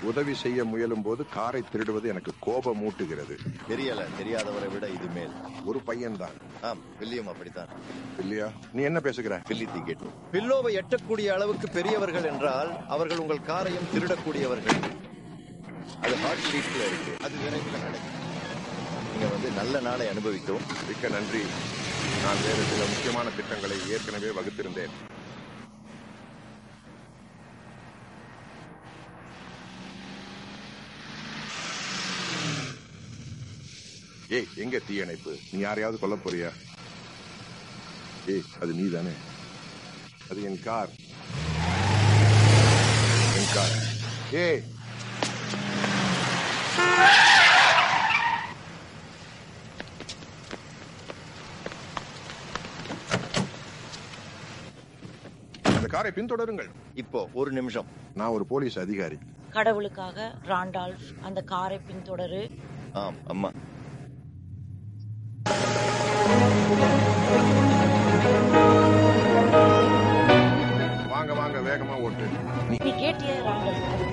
உதவி செய்ய முயலும் போது காரை திருடுவது எனக்கு கோபம் மூட்டுகிறது தெரியல தெரியாதவரை விட இது மேல் ஒரு பையன்தான் ஆம் வில்லியம் அப்படித்தான் இல்லையா நீ என்ன பேசுகிற பில்லி தீக்கெட் பில்லோவை எட்டக்கூடிய அளவுக்கு பெரியவர்கள் என்றால் அவர்கள் உங்கள் காரையும் திருடக்கூடியவர்கள் அது ஹாட் ஸ்ட்ரீட்ல இருக்கு அது விரைவில் கிடைக்கும் நீங்க வந்து நல்ல நாளை அனுபவிக்கவும் மிக்க நன்றி நான் வேறு சில முக்கியமான திட்டங்களை ஏற்கனவே வகுத்திருந்தேன் ஏய் எங்க தீயணைப்பு நீ யாரையாவது கொல்ல போறியா ஏய் அது நீ தானே அது என் கார் என் கார் ஏய் அந்த காரை பின்தொடருங்கள் இப்போ ஒரு நிமிஷம் நான் ஒரு போலீஸ் அதிகாரி கடவுளுக்காக ராண்டால்ஃப் அந்த காரை பின்தொடரு ஆம் அம்மா வாங்க வாங்க வேகமா ஓட்டு நீ நீ கேட்டிய ராண்டால்ஃப் அது